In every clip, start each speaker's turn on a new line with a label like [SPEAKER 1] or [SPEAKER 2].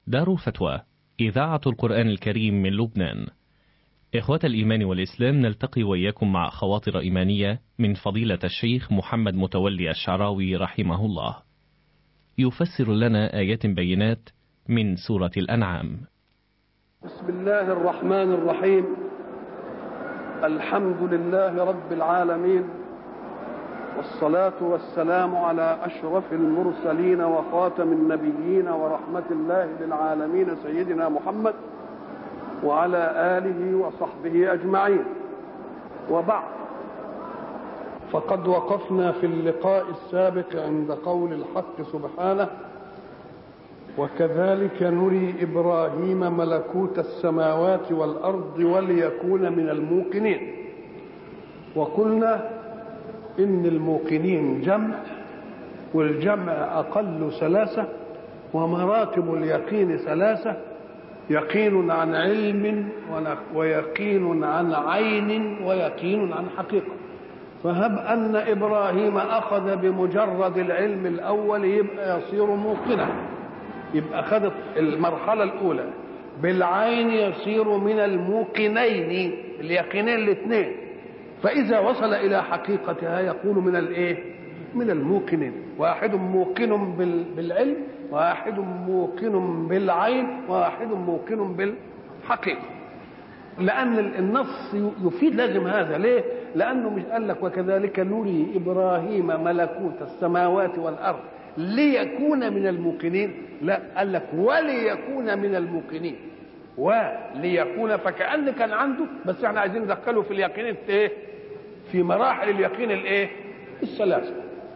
[SPEAKER 1] دار الفتوى إذاعة القرآن الكريم من لبنان إخوة الإيمان والإسلام نلتقي وإياكم مع خواطر إيمانية من فضيلة الشيخ محمد متولي الشعراوي رحمه الله يفسر لنا آيات بينات من سورة الأنعام
[SPEAKER 2] بسم الله الرحمن الرحيم الحمد لله رب العالمين والصلاة والسلام على أشرف المرسلين وخاتم النبيين ورحمة الله للعالمين سيدنا محمد وعلى آله وصحبه أجمعين وبعد فقد وقفنا في اللقاء السابق عند قول الحق سبحانه وكذلك نري ابراهيم ملكوت السماوات والارض وليكون من الموقنين وقلنا ان الموقنين جمع والجمع اقل ثلاثه ومراتب اليقين ثلاثه يقين عن علم ويقين عن عين ويقين عن حقيقه فهب ان ابراهيم اخذ بمجرد العلم الاول يبقى يصير موقنا يبقى خد المرحلة الأولى بالعين يصير من الموقنين اليقينين الاثنين فإذا وصل إلى حقيقتها يقول من الإيه؟ من الموقنين واحد موقن بالعلم واحد موقن بالعين واحد موقن بالحقيقة لأن النص يفيد لازم هذا ليه؟ لأنه مش قال لك وكذلك نري إبراهيم ملكوت السماوات والأرض ليكون من الموقنين لا قال لك وليكون من الموقنين وليكون فكأن كان عنده بس احنا عايزين ندخله في اليقين ايه في مراحل اليقين الايه الثلاثه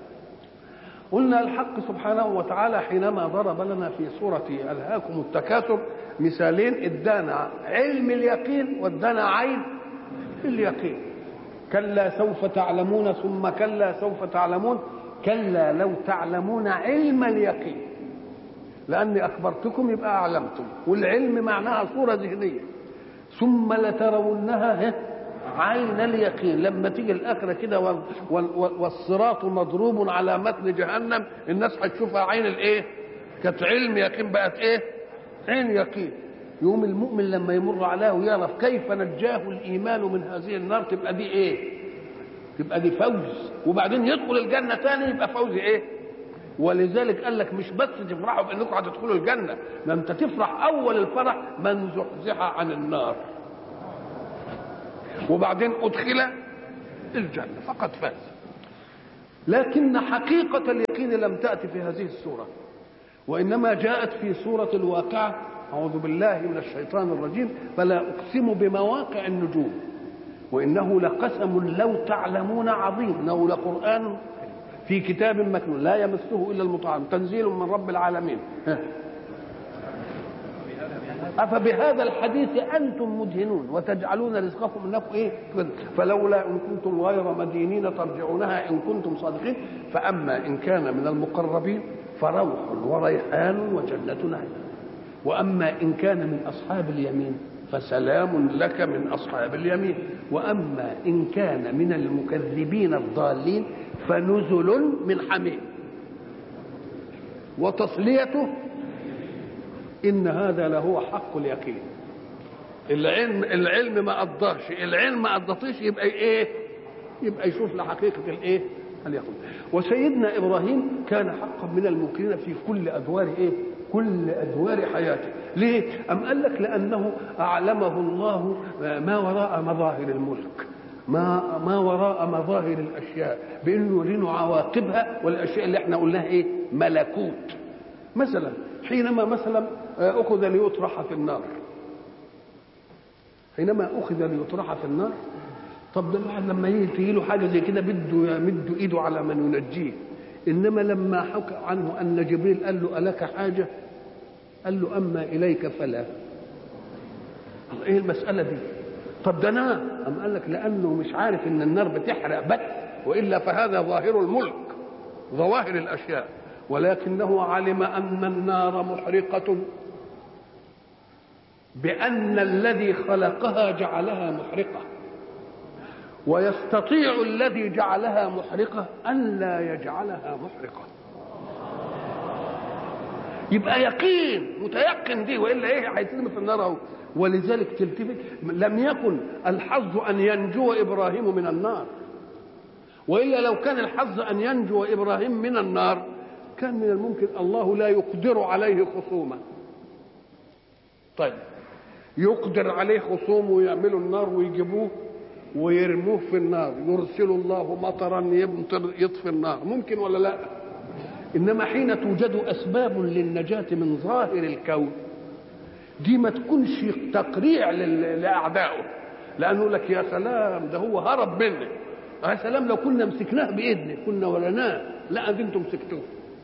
[SPEAKER 2] قلنا الحق سبحانه وتعالى حينما ضرب لنا في سورة ألهاكم التكاثر مثالين ادانا علم اليقين وادانا عين اليقين كلا سوف تعلمون ثم كلا سوف تعلمون كلا لو تعلمون علم اليقين لاني اخبرتكم يبقى اعلمتم والعلم معناها صوره ذهنيه ثم لترونها عين اليقين لما تيجي الاخره كده والصراط مضروب على متن جهنم الناس هتشوفها عين الايه كانت علم يقين بقت ايه عين يقين يوم المؤمن لما يمر عليه ويعرف كيف نجاه الايمان من هذه النار تبقى دي ايه يبقى دي فوز وبعدين يدخل الجنه تاني يبقى فوز ايه ولذلك قال لك مش بس تفرحوا بانكم هتدخلوا الجنه ده انت تفرح اول الفرح من زحزح عن النار وبعدين ادخل الجنه فقد فاز لكن حقيقه اليقين لم تاتي في هذه السوره وانما جاءت في سوره الواقعه اعوذ بالله من الشيطان الرجيم فلا اقسم بمواقع النجوم وانه لقسم لو تعلمون عظيم انه لقران في كتاب مكنون لا يمسه الا المطعم تنزيل من رب العالمين افبهذا الحديث انتم مدهنون وتجعلون رزقكم انكم ايه فلولا ان كنتم غير مدينين ترجعونها ان كنتم صادقين فاما ان كان من المقربين فروح وريحان وجنه نعيم واما ان كان من اصحاب اليمين فسلام لك من اصحاب اليمين واما ان كان من المكذبين الضالين فنزل من حميم وتصليته ان هذا لهو حق اليقين العلم العلم ما قضاش العلم ما قضتيش يبقى ايه يبقى يشوف لحقيقه الايه اليقين وسيدنا ابراهيم كان حقا من الموقنين في كل ادوار ايه كل ادوار حياته ليه ام قال لك لانه اعلمه الله ما وراء مظاهر الملك ما ما وراء مظاهر الاشياء بانه يرينا عواقبها والاشياء اللي احنا قلناها ايه ملكوت مثلا حينما مثلا اخذ ليطرح في النار حينما اخذ ليطرح في النار طب ده الواحد لما يجي له حاجه زي كده بده يمد ايده على من ينجيه انما لما حكى عنه ان جبريل قال له الك حاجه قال له اما اليك فلا ايه المساله دي طب ده نار أم قال لك لانه مش عارف ان النار بتحرق بس والا فهذا ظاهر الملك ظواهر الاشياء ولكنه علم ان النار محرقه بان الذي خلقها جعلها محرقه ويستطيع الذي جعلها محرقة أن لا يجعلها محرقة يبقى يقين متيقن دي والا ايه هيترمي في النار اهو ولذلك تلتفت لم يكن الحظ ان ينجو ابراهيم من النار والا لو كان الحظ ان ينجو ابراهيم من النار كان من الممكن الله لا يقدر عليه خصومه طيب يقدر عليه خصومه ويعملوا النار ويجيبوه ويرموه في النار يرسل الله مطرا يمطر يطفي النار ممكن ولا لا انما حين توجد اسباب للنجاه من ظاهر الكون دي ما تكونش تقريع لاعدائه لانه لك يا سلام ده هو هرب مني يا سلام لو كنا مسكناه بايدنا كنا ولناه لا دي انتم مسكتوه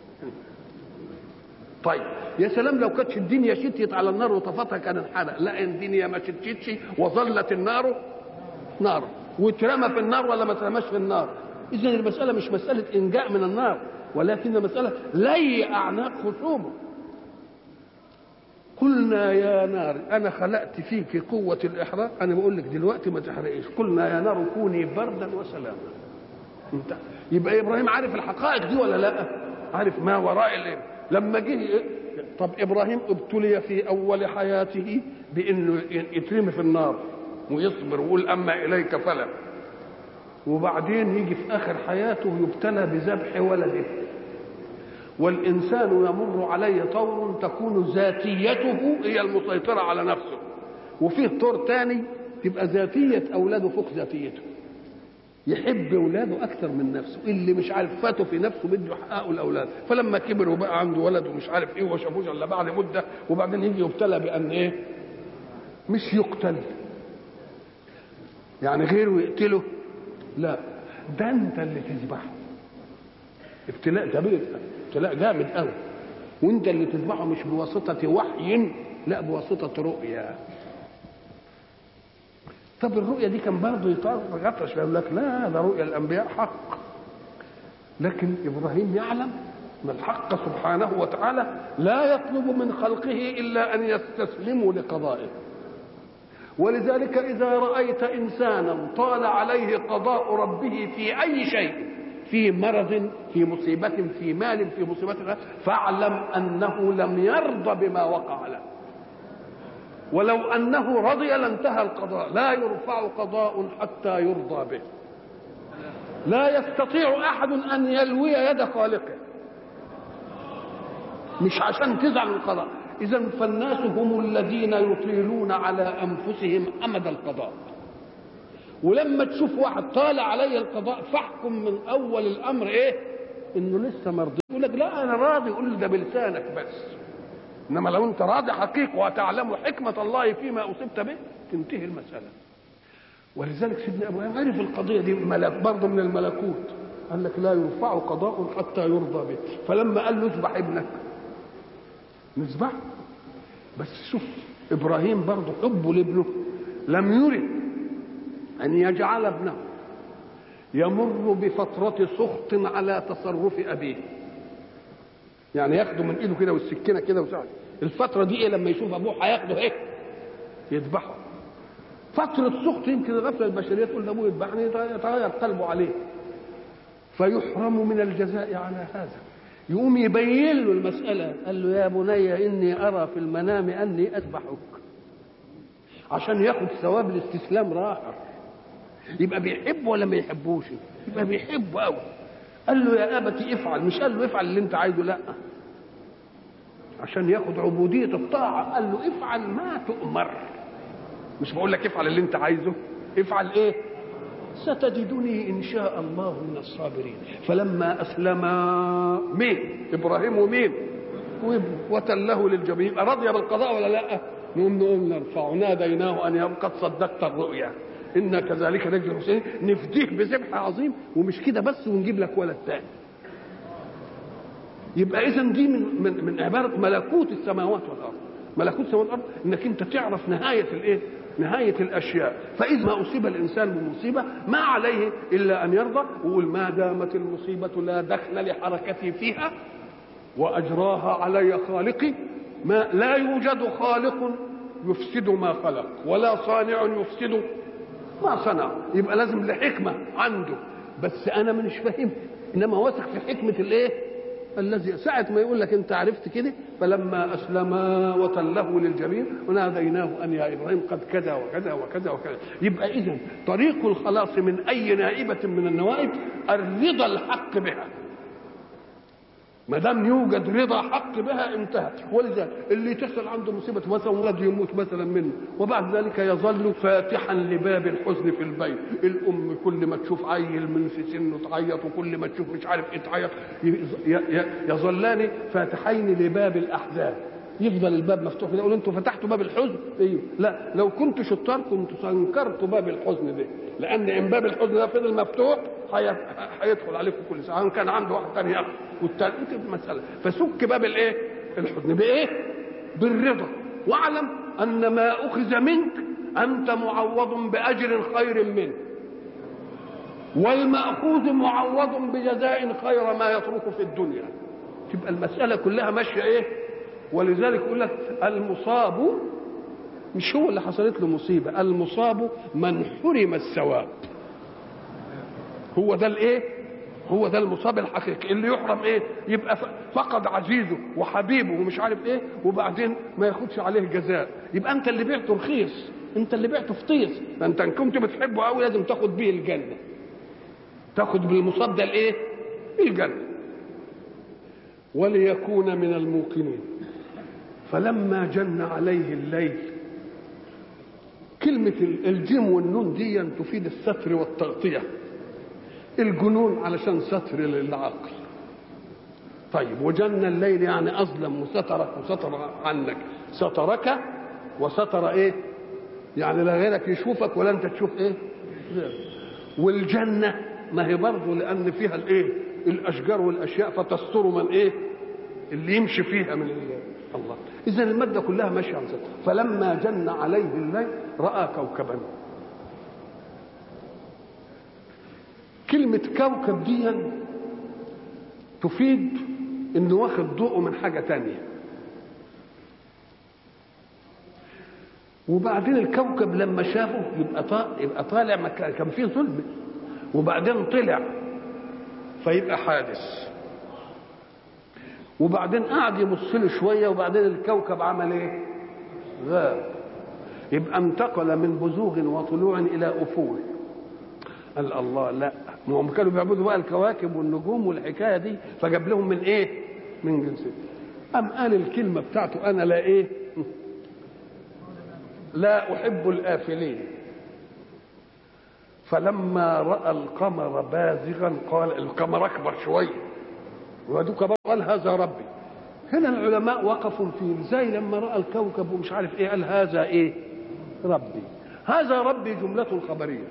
[SPEAKER 2] طيب يا سلام لو كانتش الدنيا شتيت على النار وطفتها كان انحرق لا الدنيا ما شتيتش وظلت النار نار واترمى في النار ولا ما اترماش في النار اذا المساله مش مساله انجاء من النار ولكن مساله لي اعناق خصومه قلنا يا نار انا خلقت فيك قوه الاحراق انا بقول لك دلوقتي ما تحرقيش قلنا يا نار كوني بردا وسلاما انت يبقى ابراهيم عارف الحقائق دي ولا لا عارف ما وراء الايه لما جه طب ابراهيم ابتلي في اول حياته بانه يترمي في النار ويصبر ويقول اما اليك فلا وبعدين يجي في اخر حياته يبتلى بذبح ولده والانسان يمر عليه طور تكون ذاتيته هي المسيطره على نفسه وفيه طور تاني تبقى ذاتيه اولاده فوق ذاتيته يحب اولاده اكثر من نفسه اللي مش عارف فاته في نفسه بده يحققه الاولاد فلما كبر وبقى عنده ولد ومش عارف ايه وما شافوش الا بعد مده وبعدين يجي يبتلى بان ايه مش يقتل يعني غيره يقتله لا ده انت اللي تذبحه ابتلاء كبير ابتلاء جامد قوي وانت اللي تذبحه مش بواسطه وحي لا بواسطه رؤيا طب الرؤيا دي كان برضه يغطش يقول لك لا ده رؤيا الانبياء حق لكن ابراهيم يعلم ان الحق سبحانه وتعالى لا يطلب من خلقه الا ان يستسلموا لقضائه ولذلك اذا رايت انسانا طال عليه قضاء ربه في اي شيء في مرض في مصيبة في مال في مصيبة فاعلم أنه لم يرضى بما وقع له ولو أنه رضي لانتهى القضاء لا يرفع قضاء حتى يرضى به لا يستطيع أحد أن يلوي يد خالقه مش عشان تزعل القضاء إذا فالناس هم الذين يطيلون على أنفسهم أمد القضاء ولما تشوف واحد طال علي القضاء فاحكم من اول الامر ايه انه لسه مرضي يقول لك لا انا راضي يقول ده بلسانك بس انما لو انت راضي حقيقه وتعلم حكمه الله فيما اصبت به تنتهي المساله ولذلك سيدنا ابراهيم عرف القضيه دي ملك برضه من الملكوت قال لك لا يرفع قضاء حتى يرضى به فلما قال له اذبح ابنك نذبح بس شوف ابراهيم برضه حبه لابنه لم يرد أن يجعل ابنه يمر بفترة سخط على تصرف أبيه يعني ياخده من إيده كده والسكينة كده وسعد الفترة دي إيه لما يشوف أبوه هياخده إيه يذبحه فترة سخط يمكن الغفلة البشرية تقول لأبوه يذبحني يتغير قلبه عليه فيحرم من الجزاء على هذا يقوم يبين له المسألة قال له يا بني إني أرى في المنام أني أذبحك عشان ياخد ثواب الاستسلام راحة يبقى بيحب ولا ما يحبوش يبقى بيحبه قوي قال له يا ابتي افعل مش قال له افعل اللي انت عايزه لا عشان ياخد عبودية الطاعة قال له افعل ما تؤمر مش بقول لك افعل اللي انت عايزه افعل ايه ستجدني ان شاء الله من الصابرين فلما اسلم مين ابراهيم ومين وتله للجبين رضي بالقضاء ولا لا نقوم نقوم نرفع ناديناه ان قد صدقت الرؤيا انا كذلك نجزي المحسنين نفديه بذبح عظيم ومش كده بس ونجيب لك ولد تاني يبقى اذا دي من من من عباره ملكوت السماوات والارض ملكوت السماوات والارض انك انت تعرف نهايه الايه نهايه الاشياء فاذا ما اصيب الانسان بمصيبه ما عليه الا ان يرضى ويقول ما دامت المصيبه لا دخل لحركتي فيها واجراها علي خالقي ما لا يوجد خالق يفسد ما خلق ولا صانع يفسد ما صنع يبقى لازم لحكمه عنده بس انا مش فاهم انما واثق في حكمه الايه الذي ساعة ما يقول لك أنت عرفت كده فلما أسلما وتله للجبين وناديناه أن يا إبراهيم قد كذا وكذا وكذا وكذا يبقى إذا طريق الخلاص من أي نائبة من النوائب الرضا الحق بها ما دام يوجد رضا حق بها انتهى ولذلك اللي تحصل عنده مصيبه مثلا ولد يموت مثلا منه وبعد ذلك يظل فاتحا لباب الحزن في البيت الام كل ما تشوف عيل من في سنه تعيط وكل ما تشوف مش عارف ايه تعيط يظلان فاتحين لباب الاحزان يفضل الباب مفتوح كده يقول انتوا فتحتوا باب الحزن ايوه لا لو كنت شطار كنت سنكرت باب الحزن ده لان ان باب الحزن ده فضل مفتوح هيدخل عليكم كل ساعه ان كان عنده واحد ثاني ياخد والثاني مساله فسك باب الايه الحزن بايه بالرضا واعلم ان ما اخذ منك انت معوض باجر خير منه والماخوذ معوض بجزاء خير ما يترك في الدنيا تبقى المساله كلها ماشيه ايه ولذلك يقول لك المصاب مش هو اللي حصلت له مصيبه المصاب من حرم الثواب هو ده الايه هو ده المصاب الحقيقي اللي يحرم ايه يبقى فقد عزيزه وحبيبه ومش عارف ايه وبعدين ما ياخدش عليه جزاء يبقى انت اللي بعته رخيص انت اللي بعته فطيس فانت ان كنت بتحبه قوي لازم تاخد بيه الجنه تاخد بالمصاب ده الايه الجنه وليكون من الموقنين فلما جن عليه الليل كلمة الجيم والنون دي تفيد الستر والتغطية الجنون علشان ستر للعقل طيب وجن الليل يعني أظلم وسترك وستر عنك سترك وستر ايه يعني لا غيرك يشوفك ولا انت تشوف ايه غيرك والجنة ما هي برضه لأن فيها الايه الأشجار والأشياء فتستر من ايه اللي يمشي فيها من الله اذا الماده كلها ماشيه على فلما جن عليه الليل راى كوكبا كلمه كوكب دي تفيد انه واخد ضوءه من حاجه تانية وبعدين الكوكب لما شافه يبقى طالع يبقى طالع مكان كان فيه ظلم وبعدين طلع فيبقى حادث وبعدين قعد يبص له شويه وبعدين الكوكب عمل ايه؟ غاب يبقى انتقل من بزوغ وطلوع الى افول قال الله لا ما هم كانوا بيعبدوا بقى الكواكب والنجوم والحكايه دي فجاب لهم من ايه؟ من جنسه أم قال الكلمة بتاعته أنا لا إيه؟ لا أحب الآفلين فلما رأى القمر بازغا قال القمر أكبر شوية ودوك قال هذا ربي هنا العلماء وقفوا في ازاي لما راى الكوكب ومش عارف ايه قال هذا ايه ربي هذا ربي جملة خبرية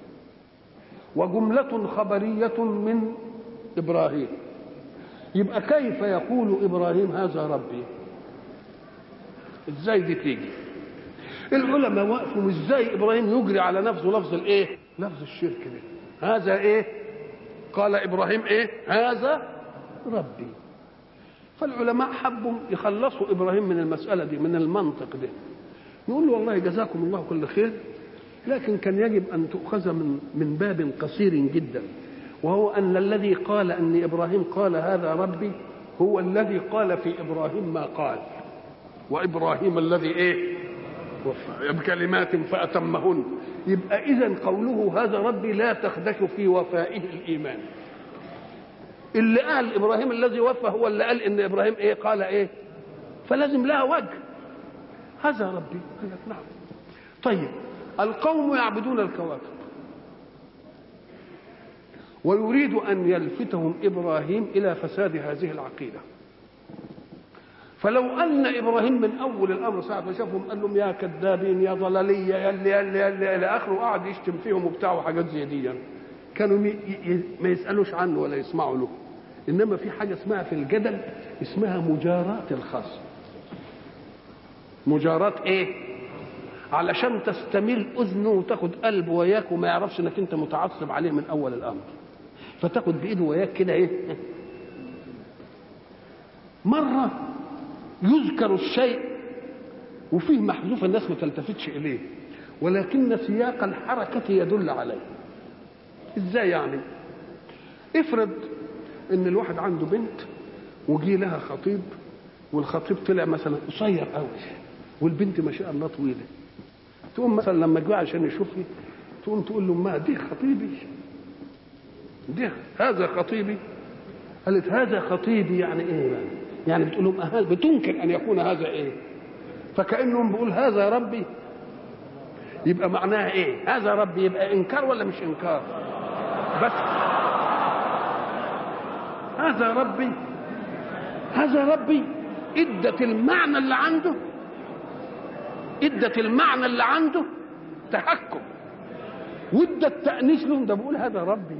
[SPEAKER 2] وجملة خبرية من إبراهيم يبقى كيف يقول إبراهيم هذا ربي ازاي دي تيجي العلماء وقفوا ازاي إبراهيم يجري على نفسه لفظ الايه لفظ الشرك ده هذا ايه قال إبراهيم ايه هذا ربي فالعلماء حبوا يخلصوا ابراهيم من المساله دي من المنطق ده نقول له والله جزاكم الله كل خير لكن كان يجب ان تؤخذ من من باب قصير جدا وهو ان الذي قال ان ابراهيم قال هذا ربي هو الذي قال في ابراهيم ما قال وابراهيم الذي ايه بكلمات فاتمهن يبقى اذا قوله هذا ربي لا تخدش في وفائه الايمان اللي قال ابراهيم الذي وفى هو اللي قال ان ابراهيم ايه قال ايه فلازم لها وجه هذا ربي قال لك نعم طيب القوم يعبدون الكواكب ويريد ان يلفتهم ابراهيم الى فساد هذه العقيده فلو ان ابراهيم من اول الامر ساعه ما شافهم قال لهم يا كذابين يا ضلاليه يا اللي يا اللي, يا اللي الى اخره وقعد يشتم فيهم وبتاع وحاجات زي دي يعني. كانوا ما يسالوش عنه ولا يسمعوا له انما في حاجه اسمها في الجدل اسمها مجاراة الخصم مجاراة ايه علشان تستميل اذنه وتاخد قلبه وياك وما يعرفش انك انت متعصب عليه من اول الامر فتاخد بايده وياك كده ايه مره يذكر الشيء وفيه محذوف الناس ما تلتفتش اليه ولكن سياق الحركه يدل عليه ازاي يعني افرض ان الواحد عنده بنت وجي لها خطيب والخطيب طلع مثلا قصير قوي والبنت ما شاء الله طويله تقوم مثلا لما جه عشان يشوفني تقوم تقول له ما دي خطيبي دي هذا خطيبي قالت هذا خطيبي يعني ايه يعني, يعني بتقول لهم أهل بتنكر ان يكون هذا ايه فكانهم بيقول هذا ربي يبقى معناها ايه هذا ربي يبقى انكار ولا مش انكار بس هذا ربي هذا ربي ادت المعنى اللي عنده ادت المعنى اللي عنده تحكم وادت تانيث لهم ده بقول هذا ربي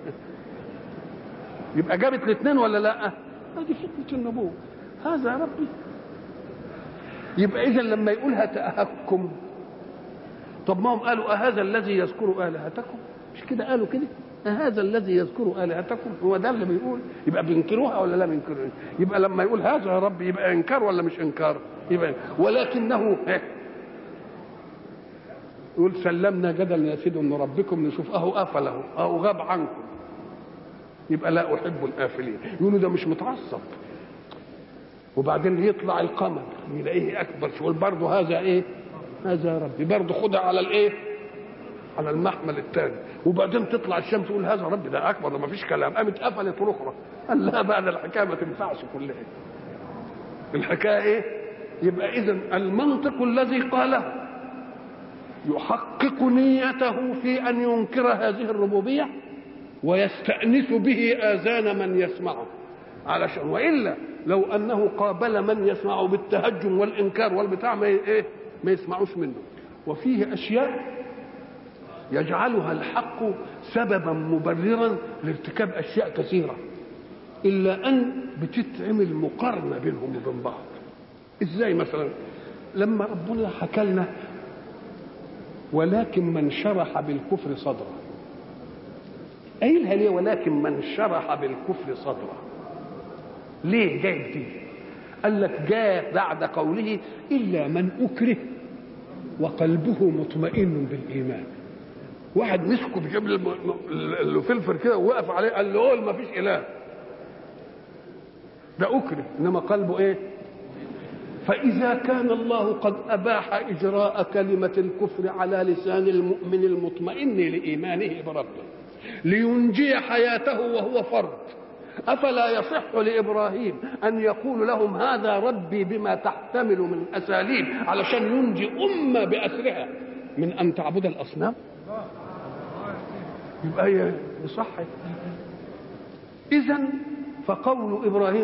[SPEAKER 2] يبقى جابت الاثنين ولا لا هذه فتنه النبوه هذا ربي يبقى اذا لما يقولها تهكم طب ما هم قالوا أهذا الذي يذكر آلهتكم مش كده قالوا كده أهذا الذي يذكر آلهتكم هو ده اللي بيقول يبقى بينكروها ولا لا بينكروها يبقى لما يقول هذا يا رب يبقى إنكار ولا مش إنكار يبقى ولكنه يقول سلمنا جدل يا سيدي ان ربكم نشوف اهو قفله اهو غاب عنكم يبقى لا احب الافلين يقولوا ده مش متعصب وبعدين يطلع القمر يلاقيه اكبر شويه برضه هذا ايه هذا ربي برضه خدها على الايه على المحمل الثاني وبعدين تطلع الشمس تقول هذا ربي ده اكبر ده ما فيش كلام قامت قفلت الاخرى قال لا بعد الحكايه ما تنفعش كلها الحكايه ايه يبقى اذا المنطق الذي قاله يحقق نيته في ان ينكر هذه الربوبيه ويستانس به اذان من يسمعه علشان والا لو انه قابل من يسمعه بالتهجم والانكار والبتاع ما ايه ما يسمعوش منه وفيه اشياء يجعلها الحق سببا مبررا لارتكاب اشياء كثيره الا ان بتتعمل مقارنه بينهم وبين بعض ازاي مثلا لما ربنا حكى لنا ولكن من شرح بالكفر صدره قايلها ليه ولكن من شرح بالكفر صدره ليه جايب دي قال لك جاء بعد قوله الا من اكره وقلبه مطمئن بالايمان واحد مسكه بجيب له فلفل كده ووقف عليه قال له قول ما فيش اله ده اكره انما قلبه ايه فاذا كان الله قد اباح اجراء كلمه الكفر على لسان المؤمن المطمئن لايمانه بربه لينجي حياته وهو فرد افلا يصح لابراهيم ان يقول لهم هذا ربي بما تحتمل من اساليب علشان ينجي امه باسرها من ان تعبد الاصنام يبقى هي يصح اذا فقول ابراهيم